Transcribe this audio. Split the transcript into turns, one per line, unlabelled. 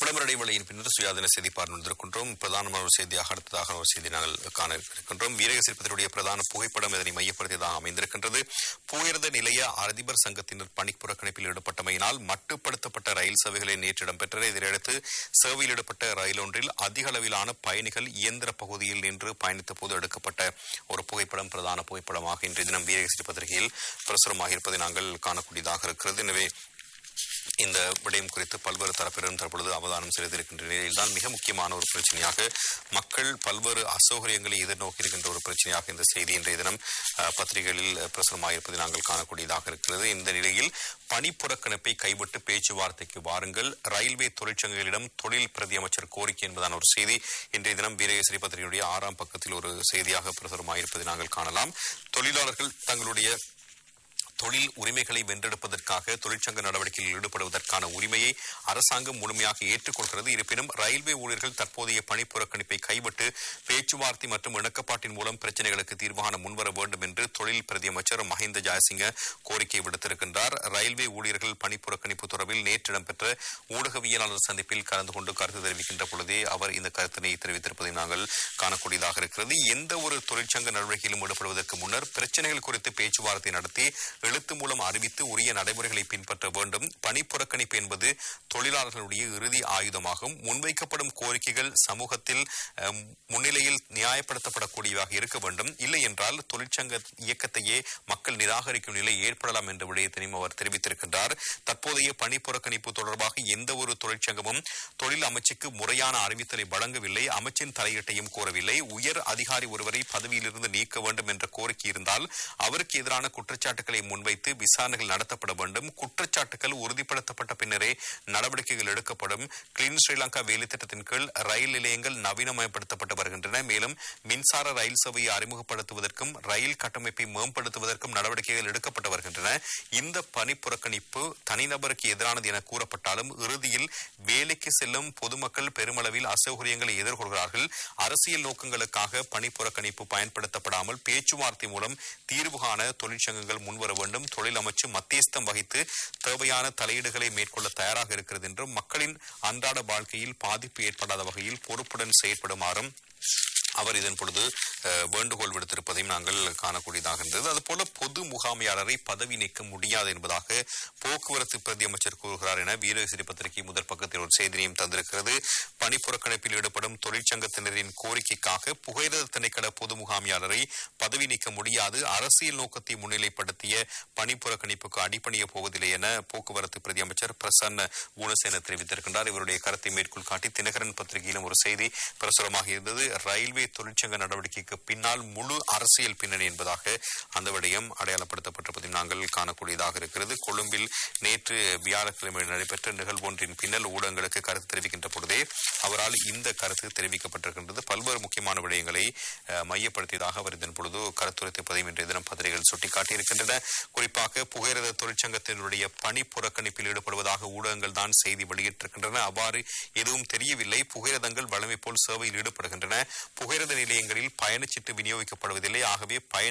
விளம்பர இடைவெளியின் பின்னர் சுயாதீன செய்தி பார்த்திருக்கின்றோம் பிரதானமான ஒரு செய்தியாக அடுத்ததாக ஒரு செய்தி நாங்கள் காண இருக்கின்றோம் வீரக சிற்பத்தினுடைய பிரதான புகைப்படம் இதனை மையப்படுத்தியதாக அமைந்திருக்கின்றது புயர்த நிலைய அதிபர் சங்கத்தினர் பணிப்புறக்கணிப்பில் ஈடுபட்டமையினால் மட்டுப்படுத்தப்பட்ட ரயில் சேவைகளை நேற்று இடம்பெற்றன இதனையடுத்து சேவையில் ஈடுபட்ட ரயில் ஒன்றில் அதிக அளவிலான பயணிகள் இயந்திர பகுதியில் நின்று பயணித்த போது எடுக்கப்பட்ட ஒரு புகைப்படம் பிரதான புகைப்படமாக இன்றைய தினம் வீரக சிற்ப பத்திரிகையில் பிரசுரமாக இருப்பதை நாங்கள் காணக்கூடியதாக இருக்கிறது எனவே இந்த விடயம் குறித்து பல்வேறு தரப்பினரும் தற்பொழுது அவதானம் செலுத்தியிருக்கின்ற நிலையில்தான் மிக முக்கியமான ஒரு பிரச்சனையாக மக்கள் பல்வேறு அசௌகரியங்களை எதிர்நோக்கி இருக்கின்ற ஒரு பிரச்சனையாக இந்த செய்தி இன்றைய தினம் அஹ், பத்திரிகைகளில் பிரசுரமாயிருப்பதை நாங்கள் காணக்கூடியதாக இருக்கிறது இந்த நிலையில் பணி புறக்கணிப்பை கைவிட்டு பேச்சுவார்த்தைக்கு வாருங்கள் ரயில்வே தொழிற்சங்கங்களிடம் தொழில் பிரதி அமைச்சர் கோரிக்கை என்பதான ஒரு செய்தி இன்றைய தினம் வீரகேசரி பத்திரிகையுடைய ஆறாம் பக்கத்தில் ஒரு செய்தியாக பிரசுரமாயிருப்பதை நாங்கள் காணலாம் தொழிலாளர்கள் தங்களுடைய தொழில் உரிமைகளை வென்றெடுப்பதற்காக தொழிற்சங்க நடவடிக்கையில் ஈடுபடுவதற்கான உரிமையை அரசாங்கம் முழுமையாக ஏற்றுக்கொள்கிறது இருப்பினும் ரயில்வே ஊழியர்கள் தற்போதைய பணி புறக்கணிப்பை கைவிட்டு பேச்சுவார்த்தை மற்றும் இணக்கப்பாட்டின் மூலம் பிரச்சனைகளுக்கு தீர்வான முன்வர வேண்டும் என்று தொழில் பிரதி அமைச்சர் மஹிந்த ஜாயசிங்க கோரிக்கை விடுத்திருக்கின்றார் ரயில்வே ஊழியர்கள் பணி புறக்கணிப்பு தொடர்பில் நேற்று இடம்பெற்ற ஊடகவியலாளர் சந்திப்பில் கலந்து கொண்டு கருத்து தெரிவிக்கின்ற பொழுதே அவர் இந்த கருத்தினை தெரிவித்திருப்பதை நாங்கள் காணக்கூடியதாக இருக்கிறது எந்த ஒரு தொழிற்சங்க நடவடிக்கையிலும் ஈடுபடுவதற்கு முன்னர் பிரச்சனைகள் குறித்து பேச்சுவார்த்தை நடத்தி எழுத்து மூலம் அறிவித்து உரிய நடைமுறைகளை பின்பற்ற வேண்டும் பணி புறக்கணிப்பு என்பது தொழிலாளர்களுடைய இறுதி ஆயுதமாகும் முன்வைக்கப்படும் கோரிக்கைகள் சமூகத்தில் அஹ், முன்னிலையில் நியாயப்படுத்தப்படக்கூடியதாக இருக்க வேண்டும் இல்லை என்றால் தொழிற்சங்க இயக்கத்தையே மக்கள் நிராகரிக்கும் நிலை ஏற்படலாம் என்ற விடயத்தினையும் அவர் தெரிவித்திருக்கின்றார் தற்போதைய பணி புறக்கணிப்பு தொடர்பாக எந்த ஒரு தொழிற்சங்கமும் தொழில் அமைச்சுக்கு முறையான அறிவித்தலை வழங்கவில்லை அமைச்சின் தலையீட்டையும் கோரவில்லை உயர் அதிகாரி ஒருவரை பதவியிலிருந்து நீக்க வேண்டும் என்ற கோரிக்கை இருந்தால் அவருக்கு எதிரான குற்றச்சாட்டுகளை முன்வைத்து விசாரணைகள் நடத்தப்பட வேண்டும் குற்றச்சாட்டுகள் உறுதிப்படுத்தப்பட்ட பின்னரே நடவடிக்கைகள் எடுக்கப்படும் கிளீன் ஸ்ரீலங்கா வேலை திட்டத்தின் கீழ் ரயில் நிலையங்கள் நவீனமயப்படுத்தப்பட்டு வருகின்றன மேலும் மின்சார ரயில் சேவையை அறிமுகப்படுத்துவதற்கும் ரயில் கட்டமைப்பை மேம்படுத்துவதற்கும் நடவடிக்கைகள் எடுக்கப்பட்டு வருகின்றன இந்த பணி புறக்கணிப்பு தனிநபருக்கு எதிரானது என கூறப்பட்டாலும் இறுதியில் வேலைக்கு செல்லும் பொதுமக்கள் பெருமளவில் அசௌகரியங்களை எதிர்கொள்கிறார்கள் அரசியல் நோக்கங்களுக்காக பணி புறக்கணிப்பு பயன்படுத்தப்படாமல் பேச்சுவார்த்தை மூலம் தீர்வு காண தொழிற்சங்கங்கள் முன்வர வேண்டும் தொழில் அமைச்சு மத்தியஸ்தம் வகித்து தேவையான தலையீடுகளை மேற்கொள்ள தயாராக இருக்கிறது என்றும் மக்களின் அன்றாட வாழ்க்கையில் பாதிப்பு ஏற்படாத வகையில் பொறுப்புடன் செயற்படுமாறும் அவர் இதன் பொழுது அஹ், வேண்டுகோள் விடுத்திருப்பதையும் நாங்கள் காணக்கூடியதாக இருந்தது அதுபோல பொது முகாமையாளரை பதவி நீக்க முடியாது என்பதாக போக்குவரத்து பிரதி அமைச்சர் கூறுகிறார் என வீரசிறி பத்திரிகை முதல் பக்கத்தில் ஒரு செய்தியையும் தந்திருக்கிறது பணி புறக்கணிப்பில் ஈடுபடும் தொழிற்சங்கத்தினரின் கோரிக்கைக்காக புகையிரத திணைக்கள பொது முகாமையாளரை பதவி நீக்க முடியாது அரசியல் நோக்கத்தை முன்னிலைப்படுத்திய பணி புறக்கணிப்புக்கு அடிப்பணிய போவதில்லை என போக்குவரத்து பிரதி அமைச்சர் பிரசன்ன குணசேன தெரிவித்திருக்கின்றார் இவருடைய கருத்தை மேற்கோள் காட்டி தினகரன் பத்திரிகையிலும் ஒரு செய்தி பிரசுரமாக இருந்தது ரயில்வே தொழிற்சங்க நடவடிக்கைக்கு பின்னால் முழு அரசியல் பின்னணி என்பதாக அந்த விடயம் அடையாளப்படுத்தப்பட்டிருப்பதையும் நாங்கள் காணக்கூடியதாக இருக்கிறது கொழும்பில் நேற்று வியாழக்கிழமை நடைபெற்ற நிகழ்வொன்றின் பின்னல் ஊடகங்களுக்கு கருத்து தெரிவிக்கின்ற பொழுதே அவரால் இந்த கருத்து தெரிவிக்கப்பட்டிருக்கின்றது பல்வேறு முக்கியமான விடயங்களை அஹ், மையப்படுத்தியதாக அவர் இதன் பொழுது கருத்துரைத்திருப்பதையும் இன்றைய தினம் பத்திரிகைகள் சுட்டிக்காட்டியிருக்கின்றன குறிப்பாக புகையிரத தொழிற்சங்கத்தினுடைய பணி புறக்கணிப்பில் ஈடுபடுவதாக ஊடகங்கள் தான் செய்தி வெளியிட்டிருக்கின்றன அவ்வாறு எதுவும் தெரியவில்லை புகையிரதங்கள் வழமை போல் சேவையில் ஈடுபடுகின்றன புகையிரத நிலையங்களில் பயணச்சீட்டு விநியோகிக்கப்படுவதில்லை ஆகவே பயண